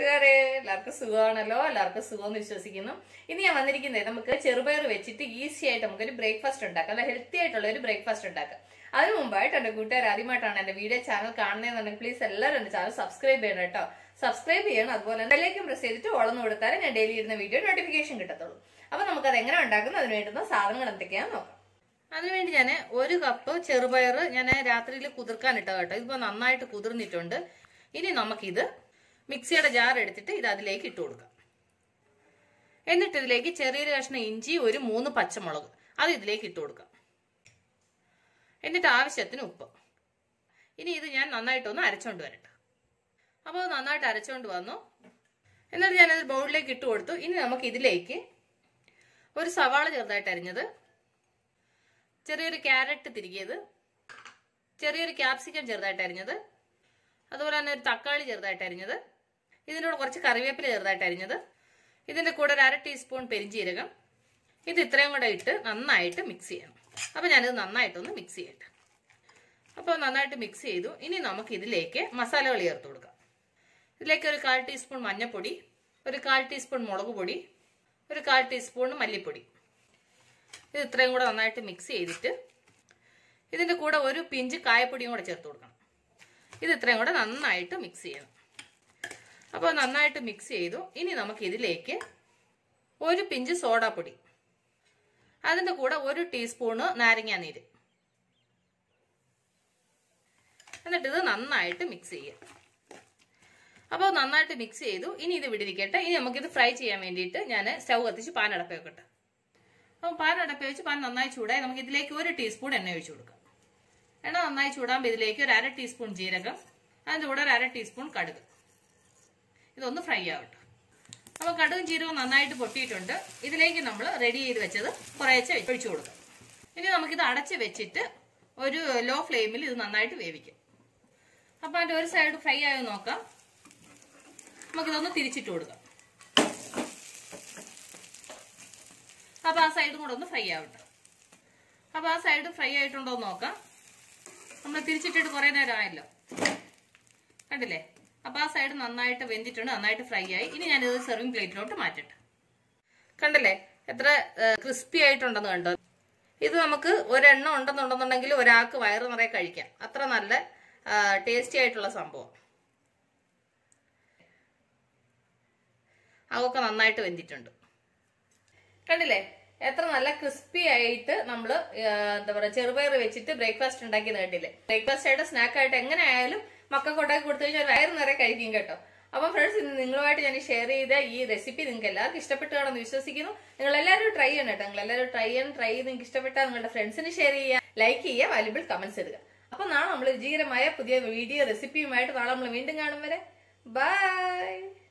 കൂട്ടുകാരെ എല്ലാവർക്കും സുഖമാണല്ലോ എല്ലാവർക്കും സുഖം എന്ന് വിശ്വസിക്കുന്നു ഇനി ഞാൻ വന്നിരിക്കുന്നത് നമുക്ക് ചെറുപയർ വെച്ചിട്ട് ഈസി ആയിട്ട് നമുക്കൊരു ബ്രേക്ക്ഫാസ്റ്റ് ഉണ്ടാക്കാം അല്ല ഹെൽത്തി ആയിട്ടുള്ള ഒരു ബ്രേക്ക്ഫാസ്റ്റ് ഉണ്ടാക്കാം അതിന് മുമ്പായിട്ട് എന്റെ കൂട്ടുകാർ ആദ്യമായിട്ടാണ് എന്റെ വീഡിയോ ചാനൽ കാണുന്നതെന്നുണ്ടെങ്കിൽ പ്ലീസ് എല്ലാവരും എന്റെ ചാനൽ സബ്സ്ക്രൈബ് ചെയ്യണം കേട്ടോ സബ്സ്ക്രൈബ് ചെയ്യണം അതുപോലെ ബെല്ലേക്കും പ്രസ് ചെയ്തിട്ട് വളർന്നു കൊടുത്താലേ ഞാൻ ഡെയിലി ഇടുന്ന വീഡിയോ നോട്ടിഫിക്കേഷൻ കിട്ടത്തുള്ളൂ അപ്പൊ നമുക്ക് അത് എങ്ങനെ ഉണ്ടാക്കുന്നു അതിന് വേണ്ടുന്ന സാധനങ്ങൾ എന്തൊക്കെയാണെന്ന് നോക്കാം അതിനുവേണ്ടി ഞാൻ ഒരു കപ്പ് ചെറുപയർ ഞാൻ രാത്രിയിൽ കുതിർക്കാൻ ഇട്ട കേട്ടോ ഇതിപ്പോ നന്നായിട്ട് കുതിർന്നിട്ടുണ്ട് ഇനി നമുക്കിത് മിക്സിയുടെ ജാർ എടുത്തിട്ട് ഇത് അതിലേക്ക് ഇട്ട് കൊടുക്കാം എന്നിട്ട് ഇതിലേക്ക് ചെറിയൊരു കഷ്ണം ഇഞ്ചി ഒരു മൂന്ന് പച്ചമുളക് അത് ഇതിലേക്ക് ഇട്ട് കൊടുക്കാം എന്നിട്ട് ആവശ്യത്തിന് ഉപ്പ് ഇനി ഇത് ഞാൻ നന്നായിട്ടൊന്ന് അരച്ചോണ്ട് വരട്ടെ അപ്പോൾ നന്നായിട്ട് അരച്ചോണ്ട് വന്നു എന്നിട്ട് ഞാനത് ബൗളിലേക്ക് ഇട്ട് കൊടുത്തു ഇനി നമുക്ക് ഇതിലേക്ക് ഒരു സവാള ചെറുതായിട്ട് അരിഞ്ഞത് ചെറിയൊരു ക്യാരറ്റ് തിരികിയത് ചെറിയൊരു ക്യാപ്സിക്കം ചെറുതായിട്ട് അരിഞ്ഞത് അതുപോലെ തന്നെ ഒരു തക്കാളി ചെറുതായിട്ട് അരിഞ്ഞത് ഇതിൻ്റെ കൂടെ കുറച്ച് കറിവേപ്പില ചെറുതായിട്ട് അരിഞ്ഞത് ഇതിൻ്റെ കൂടെ ഒരു അര ടീസ്പൂൺ പെരിഞ്ചീരകം ഇത് ഇത്രയും കൂടെ ഇട്ട് നന്നായിട്ട് മിക്സ് ചെയ്യണം അപ്പോൾ ഞാനിത് നന്നായിട്ടൊന്ന് മിക്സ് ചെയ്യട്ടെ അപ്പോൾ നന്നായിട്ട് മിക്സ് ചെയ്തു ഇനി നമുക്ക് ഇതിലേക്ക് മസാലകൾ ചേർത്ത് കൊടുക്കാം ഇതിലേക്ക് ഒരു കാൽ ടീസ്പൂൺ മഞ്ഞൾപ്പൊടി ഒരു കാൽ ടീസ്പൂൺ മുളക് പൊടി ഒരു കാൽ ടീസ്പൂൺ മല്ലിപ്പൊടി ഇത് ഇത്രയും കൂടെ നന്നായിട്ട് മിക്സ് ചെയ്തിട്ട് ഇതിൻ്റെ കൂടെ ഒരു പിഞ്ച് കായപ്പൊടിയും കൂടെ ചേർത്ത് കൊടുക്കണം ഇത് ഇത്രയും കൂടെ നന്നായിട്ട് മിക്സ് ചെയ്യണം അപ്പോൾ നന്നായിട്ട് മിക്സ് ചെയ്തു ഇനി നമുക്ക് ഇതിലേക്ക് ഒരു പിഞ്ച് സോഡാപ്പൊടി അതിൻ്റെ കൂടെ ഒരു ടീസ്പൂണ് നാരങ്ങാ നീര് എന്നിട്ട് ഇത് നന്നായിട്ട് മിക്സ് ചെയ്യാം അപ്പോൾ നന്നായിട്ട് മിക്സ് ചെയ്തു ഇനി ഇത് വിടിരിക്കട്ടെ ഇനി നമുക്കിത് ഫ്രൈ ചെയ്യാൻ വേണ്ടിയിട്ട് ഞാൻ സ്റ്റൗ കത്തിച്ച് പാൻ അടപ്പ് വെക്കട്ടെ അപ്പം പാൻ അടപ്പ് വെച്ച് പാൻ നന്നായി ചൂടായി നമുക്ക് ഇതിലേക്ക് ഒരു ടീസ്പൂൺ എണ്ണ ഒഴിച്ചു കൊടുക്കാം എണ്ണ നന്നായി ചൂടാകുമ്പോൾ ഇതിലേക്ക് ഒരു അര ടീസ്പൂൺ ജീരകം അതിൻ്റെ കൂടെ ഒരു അര ടീസ്പൂൺ കടുക് ഇതൊന്ന് ഫ്രൈ ആവട്ടെ അപ്പോൾ കടുകും ജീരകവും നന്നായിട്ട് പൊട്ടിയിട്ടുണ്ട് ഇതിലേക്ക് നമ്മൾ റെഡി ചെയ്ത് വെച്ചത് കുറേശ്ശെ ഒഴിച്ചു കൊടുക്കാം ഇനി നമുക്കിത് അടച്ച് വെച്ചിട്ട് ഒരു ലോ ഫ്ലെയിമിൽ ഇത് നന്നായിട്ട് വേവിക്കാം അപ്പോൾ അതിൻ്റെ ഒരു സൈഡ് ഫ്രൈ ആയി നോക്കാം നമുക്കിതൊന്ന് തിരിച്ചിട്ട് കൊടുക്കാം അപ്പോൾ ആ സൈഡും കൂടെ ഒന്ന് ഫ്രൈ ആവട്ടെ അപ്പോൾ ആ സൈഡ് ഫ്രൈ ആയിട്ടുണ്ടോ എന്ന് നോക്കാം നമ്മൾ തിരിച്ചിട്ടിട്ട് കുറേ നേരം ആയല്ലോ കണ്ടില്ലേ അപ്പോൾ ആ സൈഡ് നന്നായിട്ട് വെന്തിട്ടുണ്ട് നന്നായിട്ട് ഫ്രൈ ആയി ഇനി ഞാനിത് സെർവിങ് പ്ലേറ്റിലോട്ട് മാറ്റട്ടെ കണ്ടില്ലേ എത്ര ക്രിസ്പി ആയിട്ടുണ്ടെന്ന് കണ്ടോ ഇത് നമുക്ക് ഒരെണ്ണം ഉണ്ടെന്നുണ്ടെന്നുണ്ടെങ്കിൽ ഒരാൾക്ക് വയറ് നിറയെ കഴിക്കാം അത്ര നല്ല ടേസ്റ്റി ആയിട്ടുള്ള സംഭവം അതൊക്കെ നന്നായിട്ട് വെന്തിട്ടുണ്ട് കണ്ടില്ലേ എത്ര നല്ല ക്രിസ്പി ആയിട്ട് നമ്മൾ എന്താ പറയുക ചെറുപയർ വെച്ചിട്ട് ബ്രേക്ക്ഫാസ്റ്റ് ഉണ്ടാക്കിയത് കണ്ടില്ലേ ബ്രേക്ക്ഫാസ്റ്റ് ആയിട്ട് സ്നാക്ക് ആയിട്ട് എങ്ങനെ ആയാലും മക്കൾക്ക് ഉണ്ടാക്കി കൊടുത്തു കഴിഞ്ഞാൽ വയറ് നിറയെ കഴിക്കും കേട്ടോ അപ്പൊ ഫ്രണ്ട്സ് ഇന്ന് നിങ്ങളുമായിട്ട് ഞാൻ ഷെയർ ചെയ്ത ഈ റെസിപ്പി നിങ്ങൾക്ക് എല്ലാവർക്കും ഇഷ്ടപ്പെട്ടു കാണുമെന്ന് വിശ്വസിക്കുന്നു നിങ്ങൾ എല്ലാവരും ട്രൈ ചെയ്യണം കേട്ടോ നിങ്ങൾ എല്ലാവരും ട്രൈ ചെയ്യണം ട്രൈ ചെയ്ത് നിങ്ങൾക്ക് ഇഷ്ടപ്പെട്ടാൽ നിങ്ങളുടെ ഫ്രണ്ട്സിന് ഷെയർ ചെയ്യുക ലൈക്ക് ചെയ്യുക വാല്യുബിൾ കമന്റ്സ് ഇടുക അപ്പൊ നാളെ നമ്മൾ രുചികരമായ പുതിയ വീഡിയോ റെസിപ്പിയുമായിട്ട് നാളെ നമ്മൾ വീണ്ടും കാണും വരെ ബൈ